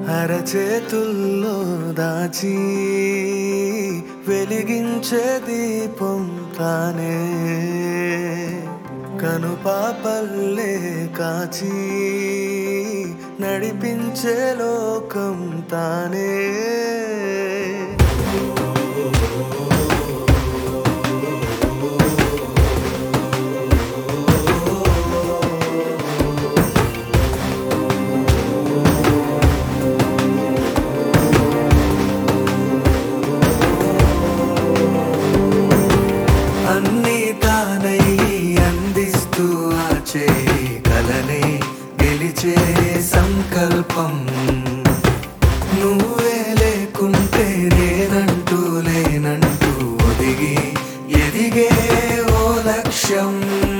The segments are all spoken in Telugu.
అరచేతుల్లో దాచి వెలిగించే దీపం తానే కనుపాపల్లే కాచి నడిపించే లోకం తానే అన్నీ తానై అందిస్తూ ఆచే కలనే గెలిచే సంకల్పం నువ్వే లేకుంటే నేనంటూ లేనంటూ ఒదిగి ఎదిగే ఓ లక్ష్యం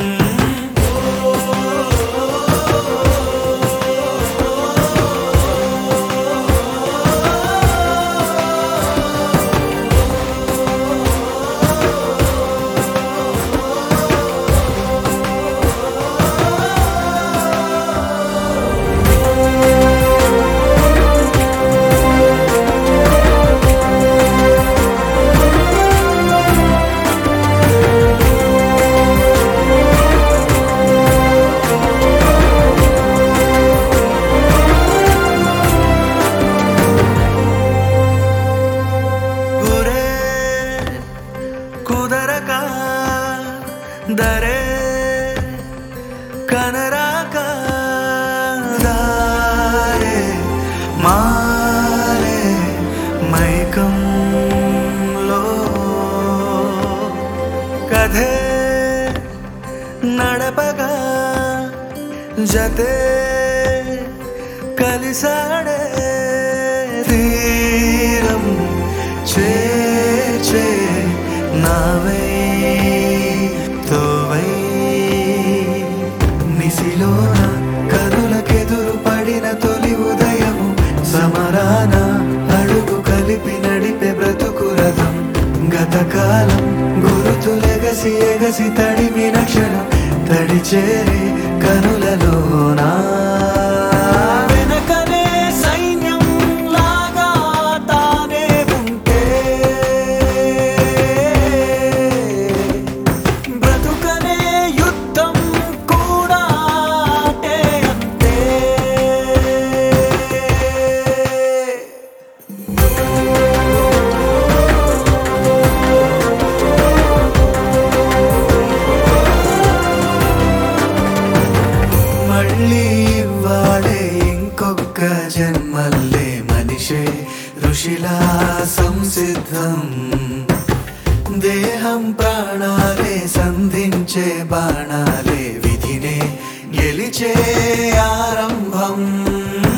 గురే కుదరక దరే కనరాక దారే మారే మైకంలో కథే నడపగా జతే కలిసాడే తీరం చేచే నావై తోవై నిసిలోన కనులకెదురు పడిన తొలి ఉదయము సమరాన అడుగు కలిపి నడిపే బ్రతుకు రథం గతకాలం గురుతులెగసి ఎగసి తడిమిన క్షణం తడి చేరే కనులలోనా వెనకనే సైన్యం లాగా తానే ఉంటే బ్రతుకనే యుద్ధం కూడా ఆటే అంతే మళ్ళీ ఇవ్వాలే ఇంకొక జన్మల్లే మనిషే ఋషిలా సంసిద్ధం దేహం ప్రాణాలే సంధించే బాణాలే విధినే గెలిచే ఆరంభం